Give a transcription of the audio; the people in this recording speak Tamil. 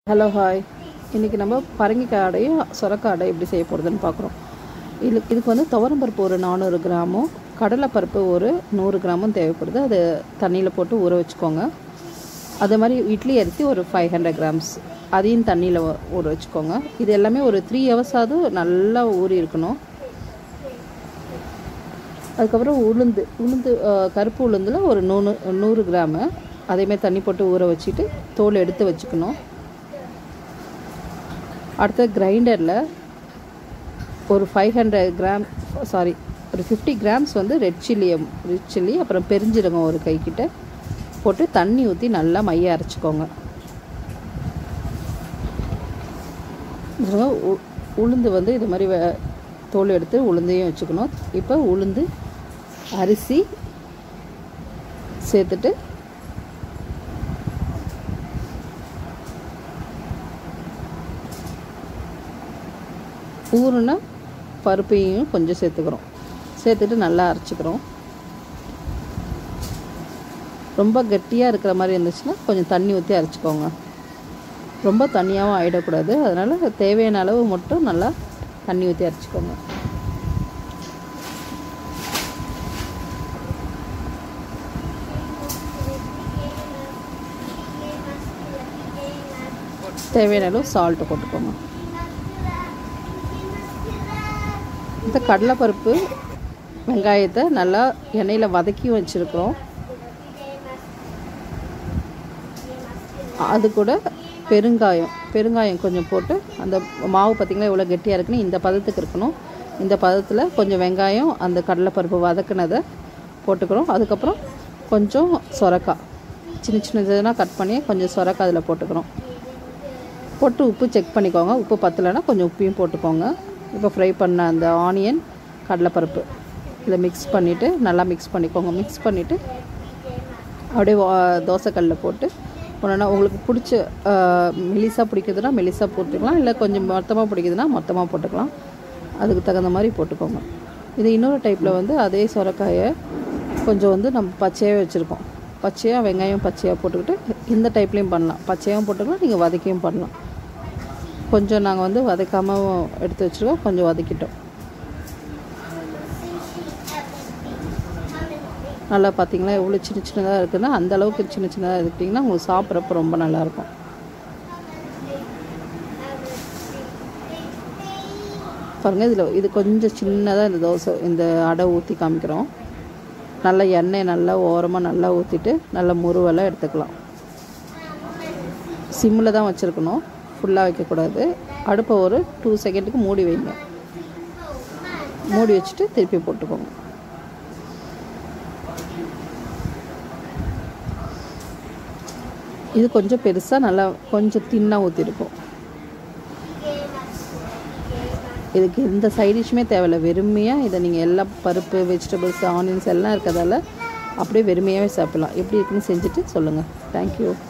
ஹலோ ஹாய் இன்றைக்கி நம்ம பரங்கிக்காய் அடையும் சொரக்காய் அடை எப்படி செய்ய போகிறதுன்னு பார்க்குறோம் இது இதுக்கு வந்து துவரம்பருப்பு ஒரு நானூறு கிராமும் கடலைப்பருப்பு ஒரு நூறு கிராமும் தேவைப்படுது அது தண்ணியில் போட்டு ஊற வச்சுக்கோங்க அதே மாதிரி இட்லி அரிசி ஒரு ஃபைவ் ஹண்ட்ரட் கிராம்ஸ் அதையும் தண்ணியில் ஊற வச்சுக்கோங்க இது எல்லாமே ஒரு த்ரீ ஹவர்ஸாவது நல்லா ஊறி இருக்கணும் அதுக்கப்புறம் உளுந்து உளுந்து அஹ், கருப்பு உளுந்தில் ஒரு நூறு நூறு கிராமு அதேமாதிரி தண்ணி போட்டு ஊற வச்சுட்டு தோல் எடுத்து வச்சுக்கணும் அடுத்து கிரைண்டரில் ஒரு ஃபைவ் ஹண்ட்ரட் கிராம் சாரி ஒரு ஃபிஃப்டி கிராம்ஸ் வந்து ரெட் சில்லி ரெட் சில்லி அப்புறம் பெருஞ்சீரகம் ஒரு கைக்கிட்ட போட்டு தண்ணி ஊற்றி நல்லா மைய அரைச்சிக்கோங்க இதுங்க உ- உளுந்து வந்து இது மாதிரி வே- தோல் எடுத்து உளுந்தையும் வச்சுக்கணும் இப்போ உளுந்து அரிசி சேர்த்துட்டு ஊறுன பருப்பையும் கொஞ்சம் சேர்த்துக்கிறோம் சேர்த்துட்டு நல்லா அரைச்சிக்கிறோம் ரொம்ப கெட்டியாக இருக்கிற மாதிரி இருந்துச்சுன்னா கொஞ்சம் தண்ணி ஊற்றி அரைச்சிக்கோங்க ரொம்ப தண்ணியாகவும் ஆகிடக்கூடாது அதனால் தேவையான அளவு மட்டும் நல்லா தண்ணி ஊற்றி அரைச்சிக்கோங்க தேவையான அளவு சால்ட்டு போட்டுக்கோங்க இந்த கடலைப்பருப்பு வெங்காயத்தை நல்லா எண்ணெயில் வதக்கி வச்சுருக்கிறோம் அது கூட பெருங்காயம் பெருங்காயம் கொஞ்சம் போட்டு அந்த மாவு பார்த்திங்களா எவ்வளோ கெட்டியாக இருக்குன்னு இந்த பதத்துக்கு இருக்கணும் இந்த பதத்தில் கொஞ்சம் வெங்காயம் அந்த கடலைப்பருப்பு வதக்குனதை போட்டுக்கிறோம் அதுக்கப்புறம் கொஞ்சம் சொரக்காய் சின்ன சின்ன இதெல்லாம் கட் பண்ணி கொஞ்சம் சொரக்காய் அதில் போட்டுக்கிறோம் போட்டு உப்பு செக் பண்ணிக்கோங்க உப்பு பத்தலைன்னா கொஞ்சம் உப்பையும் போட்டுக்கோங்க இப்போ ஃப்ரை பண்ண அந்த ஆனியன் கடலைப்பருப்பு இதை மிக்ஸ் பண்ணிவிட்டு நல்லா மிக்ஸ் பண்ணிக்கோங்க மிக்ஸ் பண்ணிவிட்டு அப்படியே வா- தோசைக்கல்லில் போட்டு ஒன்றா உங்களுக்கு பிடிச்ச மெலிசா பிடிக்குதுன்னா மெலிசா போட்டுக்கலாம் இல்லை கொஞ்சம் மொத்தமாக பிடிக்குதுன்னா மொத்தமாக போட்டுக்கலாம் அதுக்கு தகுந்த மாதிரி போட்டுக்கோங்க இது இன்னொரு டைப்பில் வந்து அதே சொரக்காயை கொஞ்சம் வந்து நம்ம பச்சையாக வச்சுருக்கோம் பச்சையாக வெங்காயம் பச்சையாக போட்டுக்கிட்டு இந்த டைப்லேயும் பண்ணலாம் பச்சையாகவும் போட்டுக்கலாம் நீங்கள் வதக்கியும் பண்ணலாம் கொஞ்சம் நாங்கள் வந்து வதக்காமல் எடுத்து வச்சுருக்கோம் கொஞ்சம் வதக்கிட்டோம் நல்லா பார்த்தீங்களா எவ்வளோ சின்ன சின்னதாக இருக்குன்னா அந்த அளவுக்கு சின்ன சின்னதாக எடுத்திங்கன்னா உங்களுக்கு சாப்பிட்றப்ப ரொம்ப நல்லாயிருக்கும் பாருங்கள் இதில் இது கொஞ்சம் சின்னதாக இந்த தோசை இந்த அடை ஊற்றி காமிக்கிறோம் நல்லா எண்ணெய் நல்லா ஓரமாக நல்லா ஊற்றிட்டு நல்லா முருவெல்லாம் எடுத்துக்கலாம் சிம்மில் தான் வச்சுருக்கணும் ஃபுல்லாக வைக்கக்கூடாது அடுப்பை ஒரு டூ செகண்டுக்கு மூடி வைங்க மூடி வச்சுட்டு திருப்பி போட்டுக்கோங்க இது கொஞ்சம் பெருசாக நல்லா கொஞ்சம் தின்னாக ஊற்றிருக்கும் இதுக்கு எந்த சைடிஷுமே தேவையில்ல வெறுமையாக இதை நீங்கள் எல்லா பருப்பு வெஜிடபிள்ஸ் ஆனியன்ஸ் எல்லாம் இருக்கிறதால அப்படியே வெறுமையாகவே சாப்பிடலாம் எப்படி இருக்குன்னு செஞ்சுட்டு சொல்லுங்கள் தேங்க்யூ